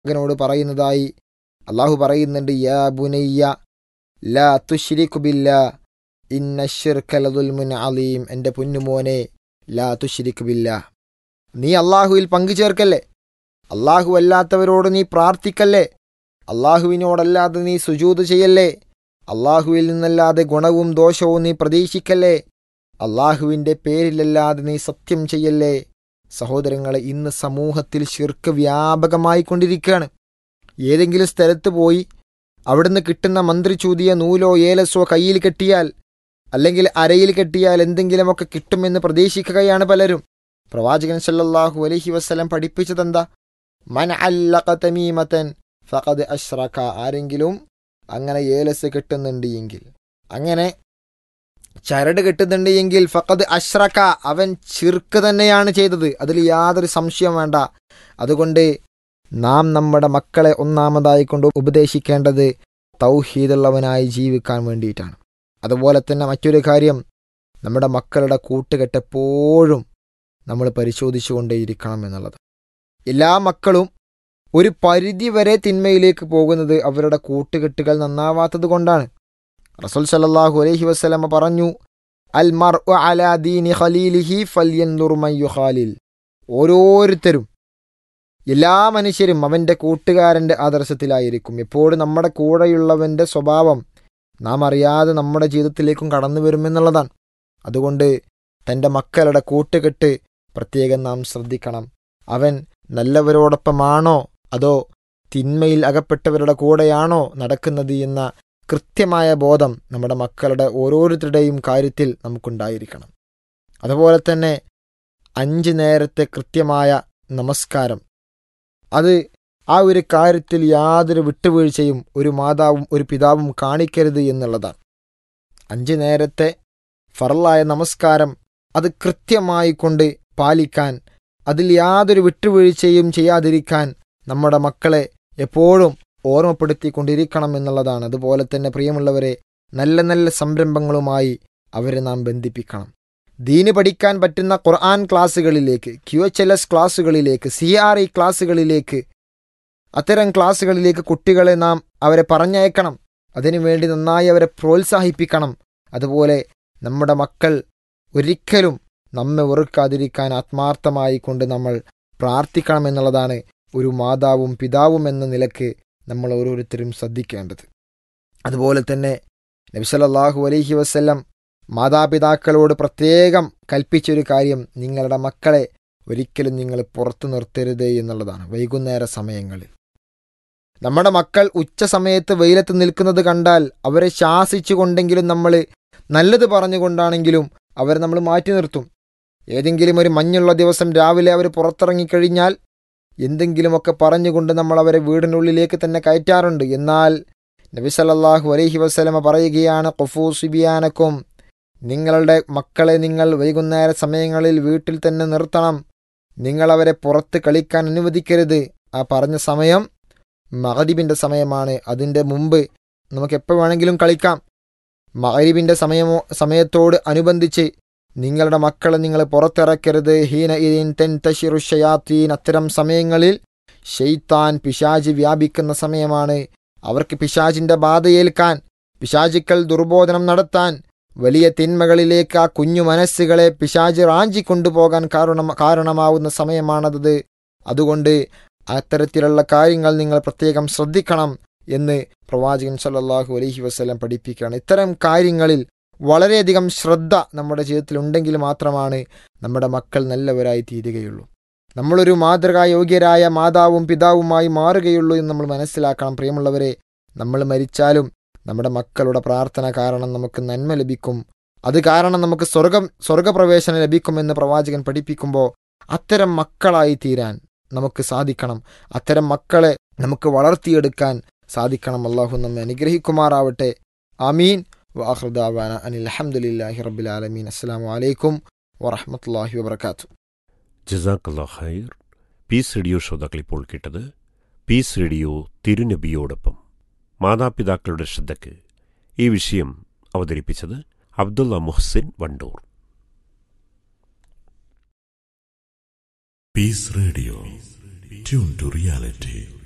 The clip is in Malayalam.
മകനോട് പറയുന്നതായി അള്ളാഹു പറയുന്നുണ്ട് യാ ബുനയ്യ ലാ തുശ്രികു ബില്ലാ ഇന്ന ശിർക ലദുൽമുൻ അലീം എൻ്റെ പൊന്നുമോനെ ലാ തുശ്രികു ബില്ലാ നീ അള്ളാഹുവിൽ പങ്കു ചേർക്കല്ലേ അള്ളാഹു അല്ലാത്തവരോട് നീ പ്രാർത്ഥിക്കല്ലേ അള്ളാഹുവിനോടല്ലാതെ നീ സുജൂത് ചെയ്യല്ലേ അള്ളാഹുവിൽ നിന്നല്ലാതെ ഗുണവും ദോഷവും നീ പ്രതീക്ഷിക്കല്ലേ അള്ളാഹുവിൻ്റെ പേരിലല്ലാതെ നീ സത്യം ചെയ്യല്ലേ സഹോദരങ്ങളെ ഇന്ന് സമൂഹത്തിൽ ശിർക്ക് വ്യാപകമായി കൊണ്ടിരിക്കുകയാണ് ഏതെങ്കിലും സ്ഥലത്ത് പോയി അവിടുന്ന് കിട്ടുന്ന മന്ത്രി ചൂതിയ നൂലോ ഏലസോ കയ്യിൽ കെട്ടിയാൽ അല്ലെങ്കിൽ അരയിൽ കെട്ടിയാൽ എന്തെങ്കിലുമൊക്കെ കിട്ടുമെന്ന് പ്രതീക്ഷിക്കുകയാണ് പലരും പ്രവാചകൻ സല്ലല്ലാഹു അലൈഹി വസ്ലം പഠിപ്പിച്ചതെന്താ മൻ അല്ലഖ തമീമത്തൻ ഫഖദ് അഷ്റക ആരെങ്കിലും അങ്ങനെ ഏലസ് കെട്ടുന്നുണ്ട് എങ്കിൽ അങ്ങനെ ചരട് കെട്ടുന്നുണ്ട് എങ്കിൽ ഫഖദ് അഷ്റക അവൻ ചിർക്ക് തന്നെയാണ് ചെയ്തത് അതിൽ യാതൊരു സംശയം വേണ്ട അതുകൊണ്ട് നാം നമ്മുടെ മക്കളെ ഒന്നാമതായി കൊണ്ട് ഉപദേശിക്കേണ്ടത് തൗഹീദുള്ളവനായി ജീവിക്കാൻ വേണ്ടിയിട്ടാണ് അതുപോലെ തന്നെ മറ്റൊരു കാര്യം നമ്മുടെ മക്കളുടെ കൂട്ടുകെട്ടെപ്പോഴും നമ്മൾ പരിശോധിച്ചുകൊണ്ടേയിരിക്കണം എന്നുള്ളത് എല്ലാ മക്കളും ഒരു പരിധി വരെ തിന്മയിലേക്ക് പോകുന്നത് അവരുടെ കൂട്ടുകെട്ടുകൾ നന്നാവാത്തത് കൊണ്ടാണ് റസൂൽ സല്ലല്ലാഹു അലൈഹി വസല്ലമ പറഞ്ഞു അൽ മർ അലാ ദീനി ഖലീലിഹി ഫല്യൻദുർ മൻ യുഖാലിൽ ഓരോരുത്തരും എല്ലാ മനുഷ്യരും അവൻ്റെ കൂട്ടുകാരൻ്റെ ആദർശത്തിലായിരിക്കും എപ്പോഴും നമ്മുടെ കൂടെയുള്ളവൻ്റെ സ്വഭാവം നാം അറിയാതെ നമ്മുടെ ജീവിതത്തിലേക്കും കടന്നു വരുമെന്നുള്ളതാണ് അതുകൊണ്ട് തൻ്റെ മക്കളുടെ കൂട്ടുകെട്ട് പ്രത്യേകം നാം ശ്രദ്ധിക്കണം അവൻ നല്ലവരോടൊപ്പമാണോ അതോ തിന്മയിൽ അകപ്പെട്ടവരുടെ കൂടെയാണോ നടക്കുന്നത് എന്ന കൃത്യമായ ബോധം നമ്മുടെ മക്കളുടെ ഓരോരുത്തരുടെയും കാര്യത്തിൽ നമുക്കുണ്ടായിരിക്കണം അതുപോലെ തന്നെ അഞ്ച് നേരത്തെ കൃത്യമായ നമസ്കാരം അത് ആ ഒരു കാര്യത്തിൽ യാതൊരു വിട്ടുവീഴ്ചയും ഒരു മാതാവും ഒരു പിതാവും കാണിക്കരുത് എന്നുള്ളതാണ് അഞ്ച് നേരത്തെ ഫറലായ നമസ്കാരം അത് കൃത്യമായി കൊണ്ട് പാലിക്കാൻ അതിൽ യാതൊരു വിട്ടുവീഴ്ചയും ചെയ്യാതിരിക്കാൻ നമ്മുടെ മക്കളെ എപ്പോഴും ഓർമ്മപ്പെടുത്തിക്കൊണ്ടിരിക്കണം എന്നുള്ളതാണ് അതുപോലെ തന്നെ പ്രിയമുള്ളവരെ നല്ല നല്ല സംരംഭങ്ങളുമായി അവരെ നാം ബന്ധിപ്പിക്കണം ദീന് പഠിക്കാൻ പറ്റുന്ന ഖുർആൻ ക്ലാസ്സുകളിലേക്ക് ക്യു എച്ച് എൽ എസ് ക്ലാസ്സുകളിലേക്ക് സി ആർ ഇ ക്ലാസ്സുകളിലേക്ക് അത്തരം ക്ലാസ്സുകളിലേക്ക് കുട്ടികളെ നാം അവരെ പറഞ്ഞയക്കണം അതിനുവേണ്ടി നന്നായി അവരെ പ്രോത്സാഹിപ്പിക്കണം അതുപോലെ നമ്മുടെ മക്കൾ ഒരിക്കലും നമ്മെ വെറുക്കാതിരിക്കാൻ ആത്മാർത്ഥമായി കൊണ്ട് നമ്മൾ പ്രാർത്ഥിക്കണം എന്നുള്ളതാണ് ഒരു മാതാവും പിതാവും എന്ന നിലക്ക് നമ്മൾ ഓരോരുത്തരും ശ്രദ്ധിക്കേണ്ടത് അതുപോലെ തന്നെ നബിസലല്ലാഹു അലൈഹി വസ്ല്ലം മാതാപിതാക്കളോട് പ്രത്യേകം കൽപ്പിച്ചൊരു കാര്യം നിങ്ങളുടെ മക്കളെ ഒരിക്കലും നിങ്ങൾ പുറത്തു നിർത്തരുത് എന്നുള്ളതാണ് വൈകുന്നേര സമയങ്ങളിൽ നമ്മുടെ മക്കൾ ഉച്ച സമയത്ത് വെയിലത്ത് നിൽക്കുന്നത് കണ്ടാൽ അവരെ ശാസിച്ചുകൊണ്ടെങ്കിലും നമ്മൾ നല്ലത് പറഞ്ഞുകൊണ്ടാണെങ്കിലും അവരെ നമ്മൾ മാറ്റി നിർത്തും ഏതെങ്കിലും ഒരു മഞ്ഞുള്ള ദിവസം രാവിലെ അവർ പുറത്തിറങ്ങിക്കഴിഞ്ഞാൽ എന്തെങ്കിലുമൊക്കെ പറഞ്ഞുകൊണ്ട് നമ്മൾ അവരെ വീടിനുള്ളിലേക്ക് തന്നെ കയറ്റാറുണ്ട് എന്നാൽ നബി സല്ലല്ലാഹു അലൈഹി വസ്ലമ പറയുകയാണ് കൊഫൂ സുബിയാനക്കും നിങ്ങളുടെ മക്കളെ നിങ്ങൾ വൈകുന്നേര സമയങ്ങളിൽ വീട്ടിൽ തന്നെ നിർത്തണം നിങ്ങളവരെ പുറത്ത് കളിക്കാൻ അനുവദിക്കരുത് ആ പറഞ്ഞ സമയം മഹരിബിൻ്റെ സമയമാണ് അതിൻ്റെ മുമ്പ് നമുക്ക് എപ്പോൾ വേണമെങ്കിലും കളിക്കാം മഹരിബിൻ്റെ സമയമോ സമയത്തോട് അനുബന്ധിച്ച് നിങ്ങളുടെ മക്കളെ നിങ്ങൾ പുറത്തിറക്കരുത് ഹീന ഇൻ തെൻ തഷിറു ഷയാത്തീൻ അത്തരം സമയങ്ങളിൽ ഷെയ്ത്താൻ പിശാജ് വ്യാപിക്കുന്ന സമയമാണ് അവർക്ക് പിശാജിൻ്റെ ബാധയേൽക്കാൻ പിശാചുക്കൾ ദുർബോധനം നടത്താൻ വലിയ തിന്മകളിലേക്ക് ആ കുഞ്ഞു മനസ്സുകളെ പിശാജ് റാഞ്ചിക്കൊണ്ടുപോകാൻ കാരണം കാരണമാവുന്ന സമയമാണത് അതുകൊണ്ട് അത്തരത്തിലുള്ള കാര്യങ്ങൾ നിങ്ങൾ പ്രത്യേകം ശ്രദ്ധിക്കണം എന്ന് പ്രവാചകൻ സല്ലല്ലാഹു അലൈഹി വസ്ലം പഠിപ്പിക്കുകയാണ് ഇത്തരം കാര്യങ്ങളിൽ വളരെയധികം ശ്രദ്ധ നമ്മുടെ ജീവിതത്തിൽ ഉണ്ടെങ്കിൽ മാത്രമാണ് നമ്മുടെ മക്കൾ നല്ലവരായി തീരുകയുള്ളൂ നമ്മളൊരു മാതൃകായോഗ്യരായ മാതാവും പിതാവുമായി മാറുകയുള്ളൂ എന്ന് നമ്മൾ മനസ്സിലാക്കണം പ്രിയമുള്ളവരെ നമ്മൾ മരിച്ചാലും നമ്മുടെ മക്കളുടെ പ്രാർത്ഥന കാരണം നമുക്ക് നന്മ ലഭിക്കും അത് കാരണം നമുക്ക് സ്വർഗം സ്വർഗപ്രവേശനം ലഭിക്കുമെന്ന് പ്രവാചകൻ പഠിപ്പിക്കുമ്പോൾ അത്തരം മക്കളായി തീരാൻ നമുക്ക് സാധിക്കണം അത്തരം മക്കളെ നമുക്ക് വളർത്തിയെടുക്കാൻ സാധിക്കണം അള്ളാഹു നമ്മെ അനുഗ്രഹിക്കുമാറാവട്ടെ ആമീൻ വാഹൃദാവാന അനിൽ അഹമ്മദില്ലാഹി റബ്ബിലാലമീൻ അസ്സാം വലൈക്കും വറഹമത്തല്ലാഹി വബർക്കാത്തു ജസാക്കല്ലാ ഖൈർ പീസ് റേഡിയോ ശ്രോതാക്കൾ ഇപ്പോൾ കേട്ടത് പീസ് റേഡിയോ തിരുനബിയോടൊപ്പം മാതാപിതാക്കളുടെ ശ്രദ്ധയ്ക്ക് ഈ വിഷയം അവതരിപ്പിച്ചത് Abdulla Muhsin Wandoor Peace Radio. Tune to reality.